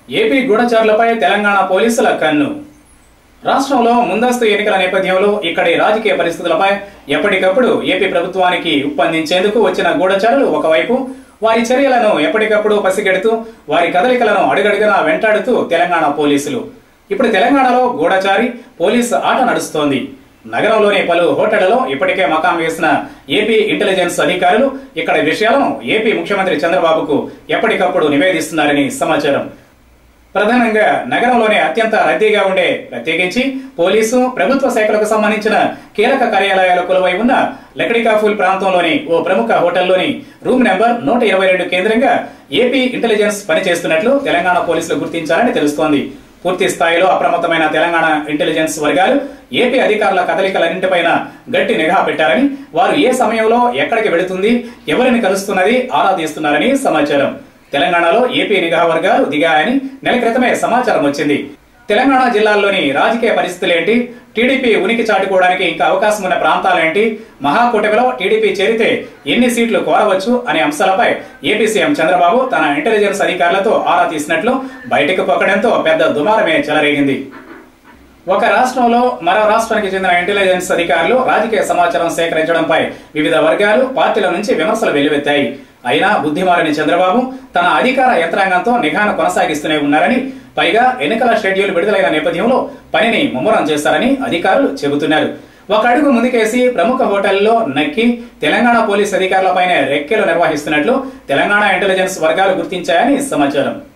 AP గూఢచారులపై Telangana పోలీసుల కన్ను రాష్ట్రంలో ముందస్తు ఎన్నికల నేపథ్యంలో ఇక్కడి రాజకీయ పరిస్థితులపై ఎప్పటికప్పుడు ఏపీ ప్రభుత్వానికి ఉప్పందించేందుకు వచ్చిన గూఢచారులు ఒకవైపు వారి చర్యలను ఎప్పటికప్పుడు పసిగెడుతూ వారి కదలికలను అడుగడుగునా వెంటాడుతూ తెలంగాణ పోలీసులు ఇప్పుడు తెలంగాణలో గూఢచారి పోలీసు ఆట నడుస్తోంది నగరంలోని పలు హోటళ్లలో ఇప్పటికే మకాం వేసిన ఏపీ ఇంటెలిజెన్స్ అధికారులు ఇక్కడ విషయాలను ఏపీ ముఖ్యమంత్రి చంద్రబాబుకు ఎప్పటికప్పుడు నివేదిస్తున్నారని సమాచారం ప్రధానంగా నగరంలోనే అత్యంత రద్దీగా ఉండే ప్రత్యేకించి పోలీసు ప్రభుత్వ శాఖలకు సంబంధించిన కీలక కార్యాలయాలు కొలువై ఉన్న లకడికాఫుల్ ప్రాంతంలోని ఓ ప్రముఖ హోటల్లోని రూమ్ నెంబర్ నూట ఇరవై రెండు కేంద్రంగా ఏపీ ఇంటెలిజెన్స్ పనిచేస్తున్నట్లు తెలంగాణ పోలీసులు గుర్తించారని తెలుస్తోంది పూర్తి స్థాయిలో అప్రమత్తమైన తెలంగాణ ఇంటెలిజెన్స్ వర్గాలు ఏపీ అధికారుల కదలికలన్నింటిపైన గట్టి నిఘా పెట్టారని వారు ఏ సమయంలో ఎక్కడికి వెళుతుంది ఎవరిని కలుస్తున్నది ఆరా తీస్తున్నారని సమాచారం తెలంగాణలో ఏపీ నిఘా వర్గాలు దిగాయని నెల క్రితమే సమాచారం వచ్చింది తెలంగాణ జిల్లాల్లోని రాజకీయ పరిస్థితులేంటి టీడీపీ ఉనికి చాటుకోవడానికి ఇంకా అవకాశం ఉన్న ప్రాంతాలేంటి మహాకూటమిలో టీడీపీ చేరితే ఎన్ని సీట్లు కోరవచ్చు అనే అంశాలపై ఏపీ సీఎం చంద్రబాబు తన ఇంటెలిజెన్స్ అధికారులతో ఆరా తీసినట్లు బయటకు పొక్కడంతో పెద్ద దుమారమే చెలరేగింది ఒక రాష్ట్రంలో మరో రాష్ట్రానికి చెందిన ఇంటెలిజెన్స్ అధికారులు రాజకీయ సమాచారం సేకరించడంపై వివిధ వర్గాలు పార్టీల నుంచి విమర్శలు వెల్లువెత్తాయి అయినా బుద్ధిమాలని చంద్రబాబు తన అధికార యంత్రాంగంతో నిఘాను కొనసాగిస్తూనే ఉన్నారని పైగా ఎన్నికల షెడ్యూల్ విడుదలైన నేపథ్యంలో పనిని ముమ్మరం చేస్తారని అధికారులు చెబుతున్నారు ఒక అడుగు ముందుకేసి ప్రముఖ హోటల్లో నక్కి తెలంగాణ పోలీస్ అధికారులపైనే రెక్కెలు నిర్వహిస్తున్నట్లు తెలంగాణ ఇంటెలిజెన్స్ వర్గాలు గుర్తించాయని సమాచారం